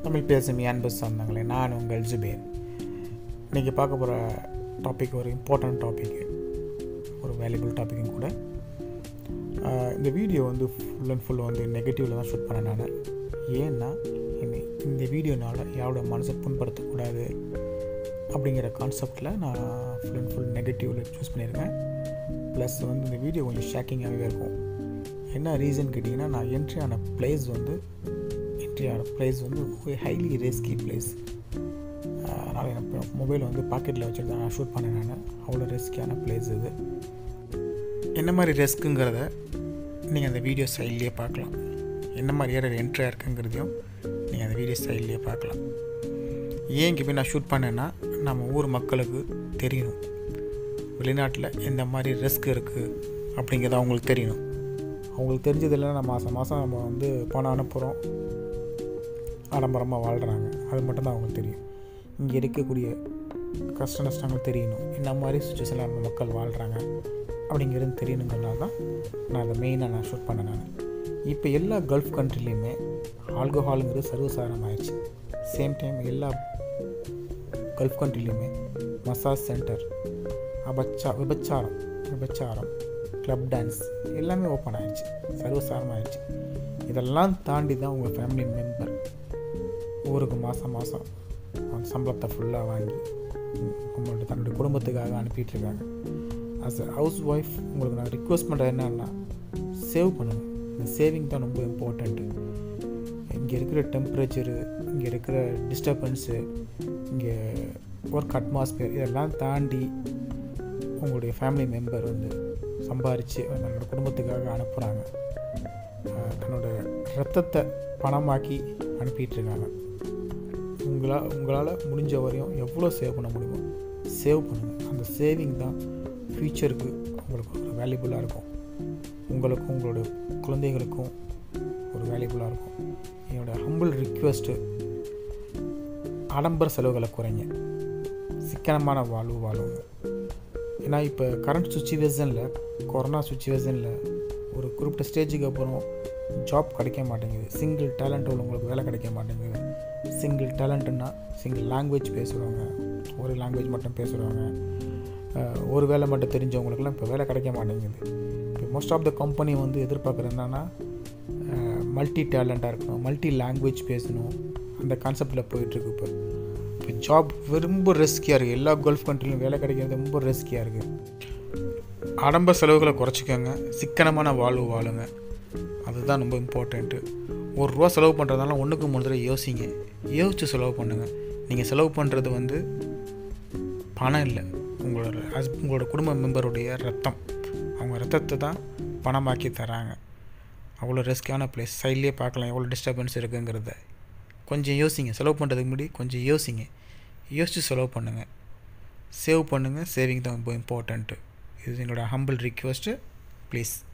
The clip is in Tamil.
தமிழ் பேசும் அன்பு சொந்தங்களே நான் உங்கள் ஜுபேர் இன்றைக்கி பார்க்க போகிற டாபிக் ஒரு இம்பார்ட்டண்ட் டாபிக் ஒரு வேல்யூபிள் டாப்பிக்கும் கூட ஆஹ் இந்த வீடியோ வந்து ஃபுல் அண்ட் ஃபுல் வந்து நெகட்டிவில் தான் ஷூட் பண்ணேன் நான் ஏன்னா இந்த- இந்த வீடியோனால் யாரோட மனசை புண்படுத்தக்கூடாது அப்படிங்கிற கான்செப்டில் நான் ஃபுல் அண்ட் ஃபுல் நெகட்டிவில் சூஸ் பண்ணியிருக்கேன் ப்ளஸ் வந்து இந்த வீடியோ கொஞ்சம் ஷாக்கிங்காகவே இருக்கும் என்ன ரீசன் கேட்டிங்கன்னா நான் என்ட்ரி ஆன பிளேஸ் வந்து என்ட்ரி ஆன பிளேஸ் வந்து ஹைலி ரிஸ்கி பிளேஸ் அதனால் எனக்கு மொபைல் வந்து பாக்கெட்டில் வச்சுட்டு தான் நான் ஷூட் பண்ணேன் நான் அவ்வளோ ரிஸ்கியான பிளேஸ் இது என்ன மாதிரி ரிஸ்க்குங்கிறத நீங்கள் அந்த வீடியோ சைட்லேயே பார்க்கலாம் என்ன மாதிரி ஏரியா என்ட்ரியாக இருக்குங்கிறதையும் நீங்கள் அந்த வீடியோ சைட்லேயே பார்க்கலாம் ஏன் இங்கே போய் நான் ஷூட் பண்ணேன்னா நம்ம ஊர் மக்களுக்கு தெரியணும் வெளிநாட்டில் எந்த மாதிரி ரிஸ்க் இருக்குது அப்படிங்கிறது அவங்களுக்கு தெரியணும் அவங்களுக்கு தெரிஞ்சதில்லை நம்ம மாதம் மாதம் நம்ம வந்து பணம் அனுப்புகிறோம் ஆடம்பரமாக வாழ்கிறாங்க அது மட்டும்தான் அவங்களுக்கு தெரியும் இங்கே இருக்கக்கூடிய கஷ்ட நஷ்டங்கள் தெரியணும் என்ன மாதிரி சுச்சுவேஷனில் நம்ம மக்கள் வாழ்கிறாங்க அப்படிங்கிறது தெரியணுங்கிறனால தான் நான் அதை மெயினாக நான் ஷூட் பண்ணேன் நான் இப்போ எல்லா கல்ஃப் கண்ட்ரிலையுமே ஆல்கஹாலுங்கிறது சர்வசாதாரணம் ஆயிடுச்சு சேம் டைம் எல்லா கல்ஃப் கண்ட்ரிலையுமே மசாஜ் சென்டர் அபச்சா விபச்சாரம் விபச்சாரம் கிளப் டான்ஸ் எல்லாமே ஓப்பன் ஆயிடுச்சு சர்வசாதாரணம் ஆயிடுச்சு இதெல்லாம் தாண்டி தான் உங்கள் ஃபேமிலி மெம்பர் ஊருக்கு மாதம் மாதம் அந்த சம்பளத்தை ஃபுல்லாக வாங்கி உங்களோட தன்னுடைய குடும்பத்துக்காக அனுப்பிட்டு இருக்காங்க அஸ் அ ஹவுஸ் ஒய்ஃப் உங்களுக்கு நான் ரிக்வஸ்ட் பண்ணுறது என்னன்னா சேவ் பண்ணுங்கள் இந்த சேவிங் தான் ரொம்ப இம்பார்ட்டண்ட்டு இங்கே இருக்கிற டெம்பரேச்சரு இங்கே இருக்கிற டிஸ்டர்பன்ஸு இங்கே ஒர்க் அட்மாஸ்பியர் இதெல்லாம் தாண்டி உங்களுடைய ஃபேமிலி மெம்பர் வந்து சம்பாரித்து தன்னோட குடும்பத்துக்காக அனுப்புகிறாங்க தன்னோட ரத்தத்தை பணமாக்கி அனுப்பிட்டு இருக்காங்க உங்களால் உங்களால் முடிஞ்ச வரையும் எவ்வளோ சேவ் பண்ண முடியுமோ சேவ் பண்ணுங்கள் அந்த சேவிங் தான் ஃப்யூச்சருக்கு உங்களுக்கு ஒரு வேல்யூபுல்லாக இருக்கும் உங்களுக்கும் உங்களோட குழந்தைகளுக்கும் ஒரு வேல்யூபுல்லாக இருக்கும் என்னோட ஹம்பிள் ரிக்வெஸ்ட்டு ஆடம்பர செலவுகளை குறைங்க சிக்கனமான வாழ்வு வாழுங்க ஏன்னா இப்போ கரண்ட் சுச்சுவேஷனில் கொரோனா சுச்சுவேஷனில் ஒரு குறிப்பிட்ட ஸ்டேஜுக்கு அப்புறம் ஜாப் கிடைக்க மாட்டேங்குது சிங்கிள் டேலண்ட் உள்ளவங்களுக்கு வேலை கிடைக்க மாட்டேங்குது சிங்கிள் டேலண்ட்டுன்னா சிங்கிள் லாங்குவேஜ் பேசுகிறவங்க ஒரு லாங்குவேஜ் மட்டும் பேசுகிறவங்க அஹ், ஒரு வேலை மட்டும் தெரிஞ்சவங்களுக்குலாம் இப்போ வேலை கிடைக்க மாட்டேங்குது இப்போ மோஸ்ட் ஆஃப் த கம்பெனி வந்து எதிர்பார்க்குறது என்னன்னா மல்டி டேலண்ட்டாக இருக்கணும் மல்டி லாங்குவேஜ் பேசணும் அந்த கான்செப்டில் போயிட்டுருக்கு இப்போ இப்போ ஜாப் ரொம்ப ரிஸ்கியாக இருக்குது எல்லா கல்ஃப் கண்ட்ரிலையும் வேலை கிடைக்கிறது ரொம்ப ரிஸ்கியாக இருக்குது ஆடம்பர செலவுகளை குறைச்சிக்கோங்க சிக்கனமான வாழ்வு வாழுங்க அதுதான் ரொம்ப இம்பார்ட்டண்ட்டு ஒரு ரூபா செலவு பண்ணுறதுனால ஒன்றுக்கு மூணு தடவை யோசிங்க யோசித்து செலவு பண்ணுங்கள் நீங்கள் செலவு பண்ணுறது வந்து பணம் இல்லை உங்களோட ஹஸ் உங்களோட குடும்ப மெம்பருடைய ரத்தம் அவங்க ரத்தத்தை தான் பணமாக்கி தராங்க அவ்வளோ ரிஸ்க்கான பிளேஸ் சைட்லேயே பார்க்கலாம் எவ்வளோ டிஸ்டர்பன்ஸ் இருக்குங்கிறத கொஞ்சம் யோசிங்க செலவு பண்ணுறதுக்கு முன்னாடி கொஞ்சம் யோசிங்க யோசித்து செலவு பண்ணுங்கள் சேவ் பண்ணுங்கள் சேவிங் தான் ரொம்ப இம்பார்ட்டண்ட்டு இது என்னோட ஹம்பிள் ரிக்வெஸ்ட்டு ப்ளீஸ்